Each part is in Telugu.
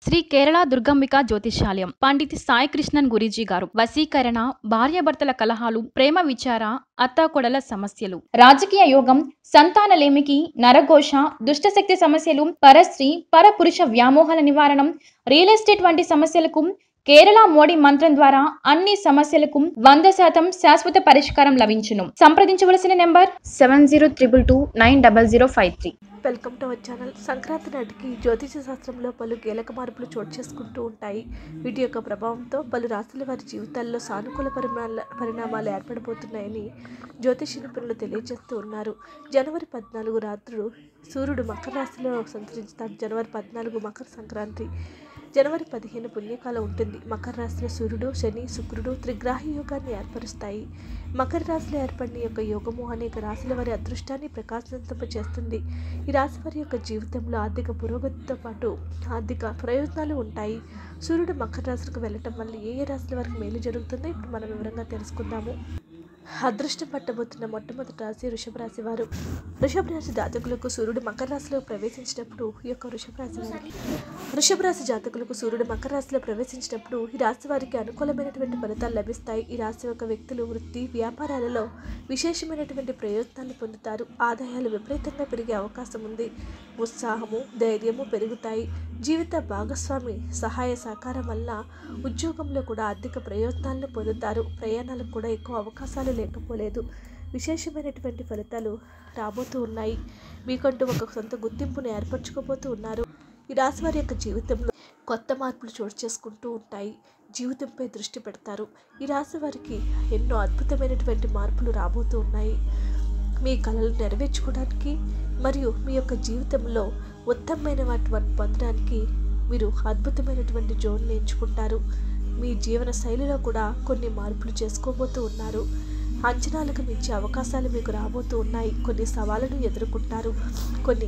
శ్రీ కేరళ దుర్గంబిక జ్యోతిష్యాలయం పండిత్ సాయి కృష్ణన్ గురీజీ గారు వశీకరణ భార్యాభర్తల కలహాలు ప్రేమ విచార అత్తాకొడల సమస్యలు రాజకీయ యోగం సంతానలేమికి నరఘోష దుష్టశక్తి సమస్యలు పరస్త్రీ పరపురుష వ్యామోహాల నివారణం రియల్ ఎస్టేట్ వంటి సమస్యలకు కేరళ మోడీ మంత్రం ద్వారా అన్ని సమస్యలకు వంద శాతం శాశ్వత పరిష్కారం లభించును సంప్రదించవలసిన number seven zero triple two nine double zero five three welcome to our channel Sankranti నాటికి జ్యోతిష శాస్త్రంలో పలు కీలక మార్పులు చోటు చేసుకుంటూ ఉంటాయి వీటి యొక్క ప్రభావంతో పలు రాశుల వారి జీవితాల్లో సానుకూల పరిమాణ పరిణామాలు ఏర్పడబోతున్నాయని జ్యోతిష నిపుణులు తెలియజేస్తూ ఉన్నారు జనవరి పద్నాలుగు రాత్రులు సూర్యుడు మకర రాశిలో సంచరిస్తాడు జనవరి పద్నాలుగు మకర సంక్రాంతి జనవరి పదిహేను పుణ్యకాలం ఉంటుంది మకర రాశిలో సూర్యుడు శని శుక్రుడు త్రిగ్రాహి యోగాన్ని ఏర్పరుస్తాయి మకర రాశిలో ఏర్పడిన యొక్క యోగము అనేక రాశుల వారి అదృష్టాన్ని ప్రకాశింపచేస్తుంది ఈ రాశి వారి యొక్క జీవితంలో ఆర్థిక పురోగతితో పాటు ఆర్థిక ప్రయోజనాలు ఉంటాయి సూర్యుడు మకర రాశికి వెళ్ళటం వల్ల ఏ ఏ రాశుల వారికి మేలు జరుగుతుందో ఇప్పుడు మనం వివరంగా తెలుసుకుందాము అదృష్టం పట్టబోతున్న మొట్టమొదటి రాశి వృషభ రాశి వారు వృషభ రాశి జాతకులకు సూర్యుడు మకర రాశిలో ప్రవేశించినప్పుడు ఈ యొక్క వృషభ రాశి వారికి వృషభ రాశి జాతకులకు సూర్యుడు మకర రాశిలో ప్రవేశించినప్పుడు ఈ రాశి వారికి అనుకూలమైనటువంటి ఫలితాలు లభిస్తాయి ఈ రాశి యొక్క వ్యక్తులు వృత్తి వ్యాపారాలలో విశేషమైనటువంటి ప్రయోజనాలు పొందుతారు ఆదాయాలు విపరీతంగా పెరిగే అవకాశం ఉంది ఉత్సాహము ధైర్యము పెరుగుతాయి జీవిత భాగస్వామి సహాయ సహకారం వల్ల ఉద్యోగంలో కూడా ఆర్థిక ప్రయోజనాలను పొందుతారు ప్రయాణాలకు కూడా ఎక్కువ అవకాశాలు లేకపోలేదు విశేషమైనటువంటి ఫలితాలు రాబోతూ ఉన్నాయి మీకంటూ ఒక సొంత గుర్తింపును ఏర్పరచుకోబోతూ ఉన్నారు ఈ రాశి వారి యొక్క జీవితంలో కొత్త మార్పులు చోటు చేసుకుంటూ ఉంటాయి జీవితంపై దృష్టి పెడతారు ఈ రాశి వారికి ఎన్నో అద్భుతమైనటువంటి మార్పులు రాబోతూ ఉన్నాయి మీ కళలు నెరవేర్చుకోవడానికి మరియు మీ యొక్క జీవితంలో ఉత్తమమైన వాటి పొందడానికి మీరు అద్భుతమైనటువంటి జోన్లు ఎంచుకుంటారు మీ జీవన శైలిలో కూడా కొన్ని మార్పులు చేసుకోబోతూ ఉన్నారు అంచనాలకు మించి అవకాశాలు మీకు రాబోతూ ఉన్నాయి కొన్ని సవాళ్ళను ఎదుర్కొంటారు కొన్ని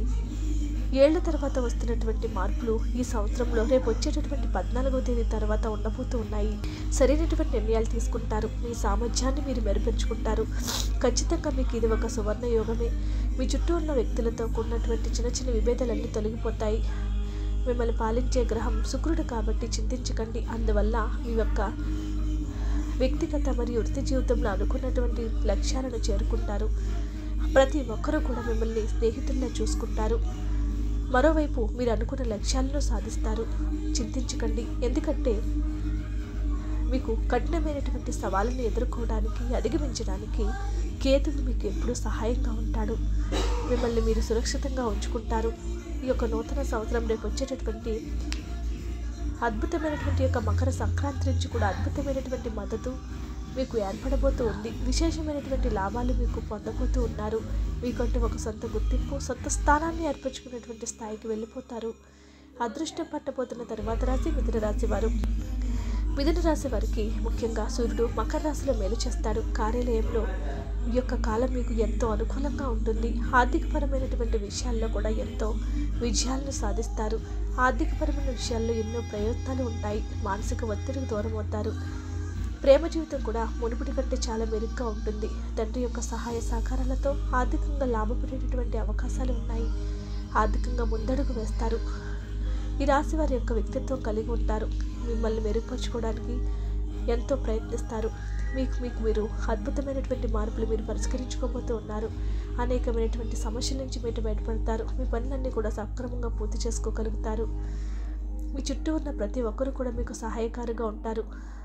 ఏళ్ల తర్వాత వస్తున్నటువంటి మార్పులు ఈ సంవత్సరంలో రేపు వచ్చేటటువంటి పద్నాలుగవ తేదీ తర్వాత ఉండబోతూ ఉన్నాయి సరైనటువంటి నిర్ణయాలు తీసుకుంటారు మీ సామర్థ్యాన్ని మీరు మెరుగుపరుచుకుంటారు ఖచ్చితంగా మీకు ఇది ఒక సువర్ణ యోగమే మీ చుట్టూ ఉన్న వ్యక్తులతో ఉన్నటువంటి చిన్న చిన్న విభేదాలన్నీ తొలగిపోతాయి మిమ్మల్ని పాలించే గ్రహం శుక్రుడు కాబట్టి చింతించకండి అందువల్ల మీ యొక్క వ్యక్తిగత మరియు వృత్తి జీవితంలో అనుకున్నటువంటి లక్ష్యాలను చేరుకుంటారు ప్రతి ఒక్కరూ కూడా మిమ్మల్ని స్నేహితుల్లా చూసుకుంటారు మరోవైపు మీరు అనుకున్న లక్ష్యాలను సాధిస్తారు చింతించకండి ఎందుకంటే మీకు కఠినమైనటువంటి సవాళ్ళను ఎదుర్కోవడానికి అధిగమించడానికి కేతువు మీకు ఎప్పుడూ సహాయంగా ఉంటాడు మిమ్మల్ని మీరు సురక్షితంగా ఉంచుకుంటారు ఈ యొక్క నూతన సంవత్సరం రేపు వచ్చేటటువంటి అద్భుతమైనటువంటి యొక్క మకర సంక్రాంతి నుంచి కూడా అద్భుతమైనటువంటి మద్దతు మీకు ఏర్పడబోతూ ఉంది విశేషమైనటువంటి లాభాలు మీకు పొందబోతూ ఉన్నారు మీకంటూ ఒక సొంత గుర్తింపు సొంత స్థానాన్ని ఏర్పరచుకునేటువంటి స్థాయికి వెళ్ళిపోతారు అదృష్టం పట్టబోతున్న తర్వాత రాశి మిథున రాశి వారు మిథున రాశి వారికి ముఖ్యంగా సూర్యుడు మకర రాశిలో మేలు చేస్తాడు కార్యాలయంలో ఈ యొక్క కాలం మీకు ఎంతో అనుకూలంగా ఉంటుంది ఆర్థికపరమైనటువంటి విషయాల్లో కూడా ఎంతో విజయాలను సాధిస్తారు ఆర్థికపరమైన విషయాల్లో ఎన్నో ప్రయత్నాలు ఉంటాయి మానసిక ఒత్తిడికి దూరం అవుతారు ప్రేమ జీవితం కూడా మునుపటి కంటే చాలా మెరుగ్గా ఉంటుంది తండ్రి యొక్క సహాయ సహకారాలతో ఆర్థికంగా లాభపడేటటువంటి అవకాశాలు ఉన్నాయి ఆర్థికంగా ముందడుగు వేస్తారు ఈ రాశి వారి యొక్క వ్యక్తిత్వం కలిగి ఉంటారు మిమ్మల్ని మెరుగుపరచుకోవడానికి ఎంతో ప్రయత్నిస్తారు మీకు మీకు మీరు అద్భుతమైనటువంటి మార్పులు మీరు పరిష్కరించుకోబోతూ ఉన్నారు అనేకమైనటువంటి సమస్యల నుంచి మీరు బయటపడతారు మీ పనులన్నీ కూడా సక్రమంగా పూర్తి చేసుకోగలుగుతారు మీ చుట్టూ ఉన్న ప్రతి ఒక్కరూ కూడా మీకు సహాయకారిగా ఉంటారు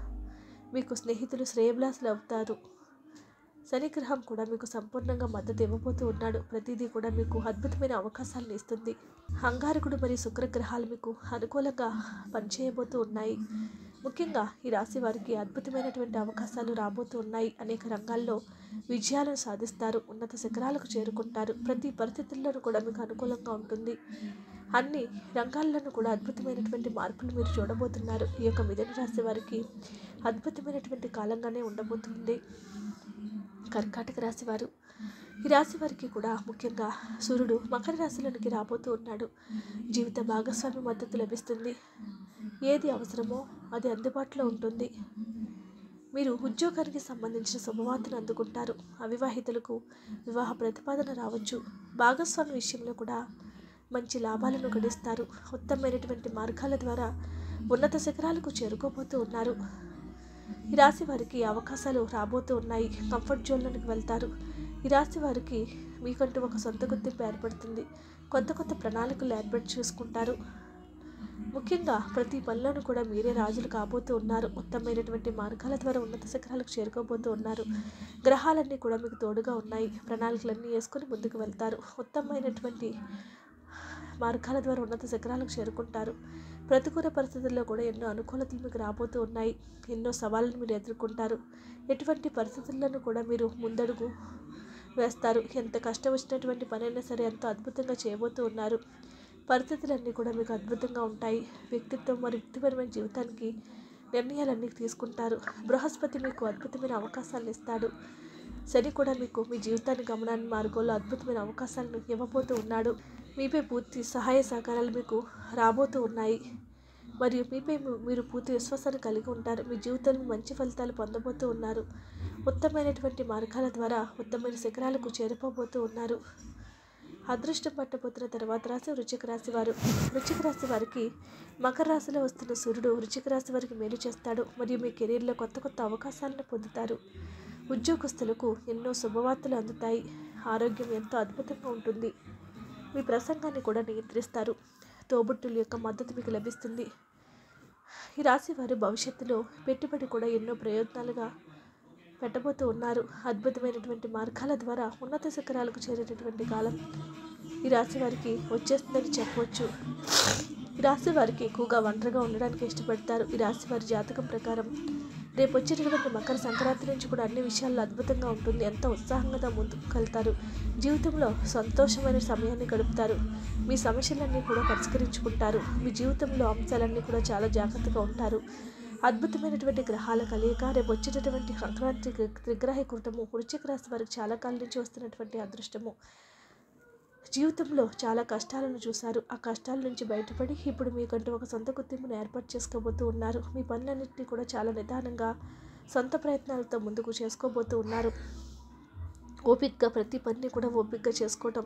మీకు స్నేహితులు శ్రేయభిలాసులు అవుతారు శనిగ్రహం కూడా మీకు సంపూర్ణంగా మద్దతు ఇవ్వబోతూ ఉన్నాడు ప్రతిదీ కూడా మీకు అద్భుతమైన అవకాశాలను ఇస్తుంది అంగారకుడు మరియు శుక్రగ్రహాలు మీకు అనుకూలంగా పనిచేయబోతూ ఉన్నాయి ముఖ్యంగా ఈ రాశి వారికి అద్భుతమైనటువంటి అవకాశాలు రాబోతూ ఉన్నాయి అనేక రంగాల్లో విజయాలను సాధిస్తారు ఉన్నత శిఖరాలకు చేరుకుంటారు ప్రతి పరిస్థితుల్లోనూ కూడా మీకు అనుకూలంగా ఉంటుంది అన్ని రంగాల్లోనూ కూడా అద్భుతమైనటువంటి మార్పులు మీరు చూడబోతున్నారు ఈ యొక్క మిథున రాశి వారికి అద్భుతమైనటువంటి కాలంగానే ఉండబోతుంది కర్కాటక రాశి వారు ఈ రాశి వారికి కూడా ముఖ్యంగా సూర్యుడు మకర రాశిలోనికి రాబోతూ ఉన్నాడు జీవిత భాగస్వామి మద్దతు లభిస్తుంది ఏది అవసరమో అది అందుబాటులో ఉంటుంది మీరు ఉద్యోగానికి సంబంధించిన శుభవార్తను అందుకుంటారు అవివాహితులకు వివాహ ప్రతిపాదన రావచ్చు భాగస్వామి విషయంలో కూడా మంచి లాభాలను గడిస్తారు ఉత్తమమైనటువంటి మార్గాల ద్వారా ఉన్నత శిఖరాలకు చేరుకోబోతూ ఉన్నారు ఈ రాశి వారికి అవకాశాలు రాబోతూ ఉన్నాయి కంఫర్ట్ జోన్లోకి వెళ్తారు ఈ రాశి వారికి మీకంటూ ఒక సొంత గుర్తింపు ఏర్పడుతుంది కొత్త కొత్త ప్రణాళికలు ఏర్పాటు చేసుకుంటారు ముఖ్యంగా ప్రతి పనిలోనూ కూడా మీరే రాజులు కాబోతూ ఉన్నారు ఉత్తమమైనటువంటి మార్గాల ద్వారా ఉన్నత శిఖరాలకు చేరుకోబోతూ ఉన్నారు గ్రహాలన్నీ కూడా మీకు తోడుగా ఉన్నాయి ప్రణాళికలన్నీ వేసుకొని ముందుకు వెళ్తారు ఉత్తమమైనటువంటి మార్గాల ద్వారా ఉన్నత శిఖరాలకు చేరుకుంటారు ప్రతికూల పరిస్థితుల్లో కూడా ఎన్నో అనుకూలతలు మీకు రాబోతూ ఉన్నాయి ఎన్నో సవాళ్ళను మీరు ఎదుర్కొంటారు ఎటువంటి పరిస్థితుల్లోనూ కూడా మీరు ముందడుగు వేస్తారు ఎంత కష్టం వచ్చినటువంటి పనైనా సరే ఎంతో అద్భుతంగా చేయబోతూ ఉన్నారు పరిస్థితులన్నీ కూడా మీకు అద్భుతంగా ఉంటాయి వ్యక్తిత్వం మరియు వృత్తిపరమైన జీవితానికి నిర్ణయాలన్నీ తీసుకుంటారు బృహస్పతి మీకు అద్భుతమైన అవకాశాలను ఇస్తాడు శని కూడా మీకు మీ జీవితాన్ని గమనాన్ని మార్గంలో అద్భుతమైన అవకాశాలను ఇవ్వబోతూ ఉన్నాడు మీపై పూర్తి సహాయ సహకారాలు మీకు రాబోతూ ఉన్నాయి మరియు మీపై మీ- మీరు పూర్తి విశ్వాసాన్ని కలిగి ఉంటారు మీ జీవితంలో మంచి ఫలితాలు పొందబోతూ ఉన్నారు ఉత్తమమైనటువంటి మార్గాల ద్వారా ఉత్తమమైన శిఖరాలకు చేరిపోబోతూ ఉన్నారు అదృష్టం పట్టబోతున్న తర్వాత రాశి వృశ్చిక రాశి వారు వృశ్చిక రాశి వారికి మకర రాశిలో వస్తున్న సూర్యుడు వృశ్చిక రాశి వారికి మేలు చేస్తాడు మరియు మీ కెరీర్లో కొత్త కొత్త అవకాశాలను పొందుతారు ఉద్యోగస్తులకు ఎన్నో శుభవార్తలు అందుతాయి ఆరోగ్యం ఎంతో అద్భుతంగా ఉంటుంది మీ ప్రసంగాన్ని కూడా నియంత్రిస్తారు తోబుట్టుల యొక్క మద్దతు మీకు లభిస్తుంది ఈ రాశి వారు భవిష్యత్తులో పెట్టుబడి కూడా ఎన్నో ప్రయోజనాలుగా పెట్టబోతూ ఉన్నారు అద్భుతమైనటువంటి మార్గాల ద్వారా ఉన్నత శిఖరాలకు చేరేటటువంటి కాలం ఈ రాశి వారికి వచ్చేస్తుందని చెప్పవచ్చు ఈ రాశి వారికి ఎక్కువగా ఒంటరిగా ఉండడానికి ఇష్టపడతారు ఈ రాశి వారి జాతకం ప్రకారం రేపు వచ్చేటటువంటి మకర సంక్రాంతి నుంచి కూడా అన్ని విషయాల్లో అద్భుతంగా ఉంటుంది ఎంతో ఉత్సాహంగా ముందుకు వెళ్తారు జీవితంలో సంతోషమైన సమయాన్ని గడుపుతారు మీ సమస్యలన్నీ కూడా పరిష్కరించుకుంటారు మీ జీవితంలో అంశాలన్నీ కూడా చాలా జాగ్రత్తగా ఉంటారు అద్భుతమైనటువంటి గ్రహాల కలయిక రేపు వచ్చేటటువంటి సంక్రాంతి త్రిగ్రహ కూటము వృశ్చిక రాశి వారికి చాలా కాలం నుంచి వస్తున్నటువంటి అదృష్టము జీవితంలో చాలా కష్టాలను చూశారు ఆ కష్టాల నుంచి బయటపడి ఇప్పుడు మీకంటూ ఒక సొంత గుర్తింపును ఏర్పాటు చేసుకోబోతూ ఉన్నారు మీ పనులన్నింటినీ కూడా చాలా నిదానంగా సొంత ప్రయత్నాలతో ముందుకు చేసుకోబోతూ ఉన్నారు ఓపికగా ప్రతి పనిని కూడా ఓపికగా చేసుకోవటం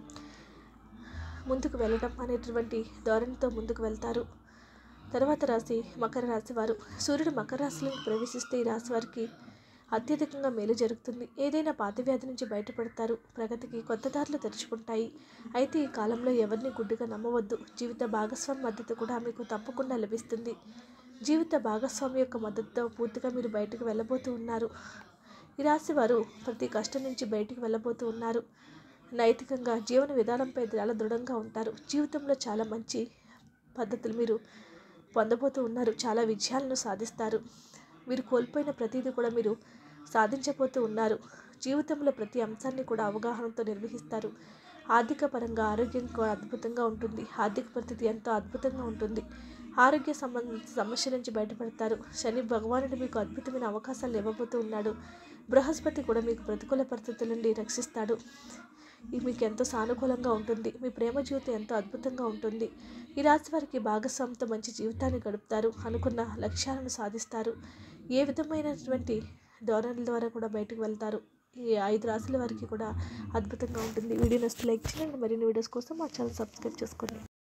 ముందుకు వెళ్ళడం అనేటువంటి ధోరణితో ముందుకు వెళ్తారు తర్వాత రాశి మకర రాశి వారు సూర్యుడు మకర రాశిలోకి ప్రవేశిస్తే ఈ రాశి వారికి అత్యధికంగా మేలు జరుగుతుంది ఏదైనా పాత వ్యాధి నుంచి బయటపడతారు ప్రగతికి కొత్త దారులు తెరుచుకుంటాయి అయితే ఈ కాలంలో ఎవరిని గుడ్డిగా నమ్మవద్దు జీవిత భాగస్వామి మద్దతు కూడా మీకు తప్పకుండా లభిస్తుంది జీవిత భాగస్వామి యొక్క మద్దతుతో పూర్తిగా మీరు బయటకు వెళ్ళబోతూ ఉన్నారు ఈ రాశి వారు ప్రతి కష్టం నుంచి బయటికి వెళ్ళబోతూ ఉన్నారు నైతికంగా జీవన విధానంపై చాలా దృఢంగా ఉంటారు జీవితంలో చాలా మంచి పద్ధతులు మీరు పొందబోతూ ఉన్నారు చాలా విజయాలను సాధిస్తారు మీరు కోల్పోయిన ప్రతిదీ కూడా మీరు సాధించబోతూ ఉన్నారు జీవితంలో ప్రతి అంశాన్ని కూడా అవగాహనతో నిర్వహిస్తారు ఆర్థిక పరంగా ఆరోగ్యం కూడా అద్భుతంగా ఉంటుంది ఆర్థిక పరిస్థితి ఎంతో అద్భుతంగా ఉంటుంది ఆరోగ్య సంబంధించిన సమస్య నుంచి బయటపడతారు శని భగవానుడు మీకు అద్భుతమైన అవకాశాలు ఇవ్వబోతూ ఉన్నాడు బృహస్పతి కూడా మీకు ప్రతికూల పరిస్థితుల నుండి రక్షిస్తాడు ఇది మీకు ఎంతో సానుకూలంగా ఉంటుంది మీ ప్రేమ జీవితం ఎంతో అద్భుతంగా ఉంటుంది ఈ రాశి వారికి భాగస్వామితో మంచి జీవితాన్ని గడుపుతారు అనుకున్న లక్ష్యాలను సాధిస్తారు ఏ విధమైనటువంటి ధోరణుల ద్వారా కూడా బయటకు వెళ్తారు ఈ ఐదు రాశుల వారికి కూడా అద్భుతంగా ఉంటుంది వీడియో నచ్చితే లైక్ చేయండి మరిన్ని వీడియోస్ కోసం మా ఛానల్ సబ్స్క్రైబ్ చేసుకోండి